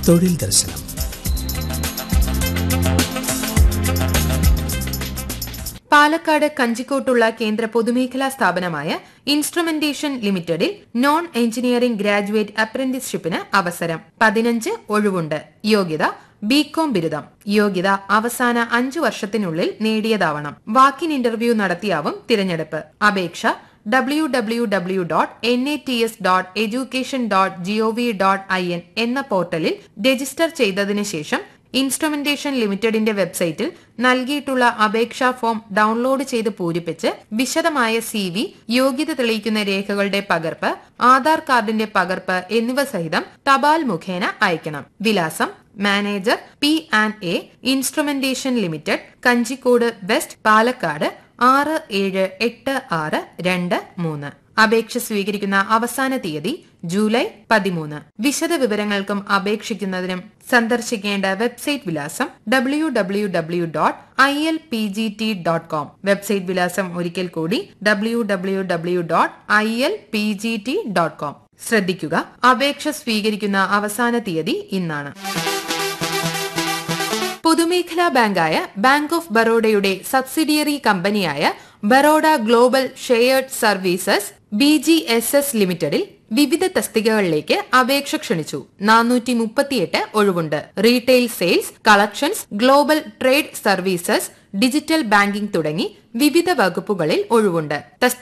തൊഴിൽ ദർശനം പാലക്കാട് കഞ്ചിക്കോട്ടുള്ള കേന്ദ്ര പൊതുമേഖലാ സ്ഥാപനമായ ഇൻസ്ട്രുമെന്റേഷൻ ലിമിറ്റഡിൽ നോൺ എഞ്ചിനീയറിംഗ് ഗ്രാജുവേറ്റ് അപ്രന്റീസ്ഷിപ്പിന് അവസരം പതിനഞ്ച് ഒഴിവുണ്ട് യോഗ്യത ബികോം ബിരുദം യോഗ്യത അവസാന അഞ്ചു വർഷത്തിനുള്ളിൽ നേടിയതാവണം വാക്കിൻ ഇന്റർവ്യൂ നടത്തിയാവും തിരഞ്ഞെടുപ്പ് അപേക്ഷ W W W dot N A T S dot education dot GOV dot I N എന്ന പോർട്ടലിൽ രജിസ്റ്റർ ചെയ്തതിനു ശേഷം ഇൻസ്ട്രുമെന്റേഷൻ ലിമിറ്റഡിന്റെ വെബ്സൈറ്റിൽ നൽകിയിട്ടുള്ള അപേക്ഷാ ഫോം ഡൗൺലോഡ് ചെയ്ത് പൂരിപ്പിച്ച് വിശദമായ സി വി യോഗ്യത തെളിയിക്കുന്ന രേഖകളുടെ പകർപ്പ് ആധാർ കാർഡിന്റെ പകർപ്പ് എന്നിവ സഹിതം തപാൽ മുഖേന അയക്കണം വിലാസം manager P and A instrumentation limited Kanjikode west Palakkad ആറ് ഏഴ് എട്ട് ആറ് രണ്ട് മൂന്ന് അപേക്ഷ സ്വീകരിക്കുന്ന അവസാന തീയതി ജൂലൈ പതിമൂന്ന് വിശദ വിവരങ്ങൾക്കും അപേക്ഷിക്കുന്നതിനും സന്ദർശിക്കേണ്ട വെബ്സൈറ്റ് വിലാസം W W W dot I L P G T dot com website വിലാസം ഒരിക്കൽ കൂടി W W W dot I L P G T dot com ശ്രദ്ധിക്കുക അപേക്ഷ സ്വീകരിക്കുന്ന അവസാന തീയതി ഇന്നാണ് പൊതുമേഖലാ ബാങ്കായ ബാങ്ക് ഓഫ് ബറോഡയുടെ സബ്സിഡിയറി കമ്പനിയായ Baroda global shared services B G S S ലിമിറ്റഡിൽ വിവിധ തസ്തികകളിലേക്ക് അപേക്ഷ ക്ഷണിച്ചു നാനൂറ്റി മുപ്പത്തിയെട്ട് ഒഴിവുണ്ട് retail sales collections global trade services digital banking തുടങ്ങി വിവിധ വകുപ്പുകളിൽ ഒഴിവുണ്ട്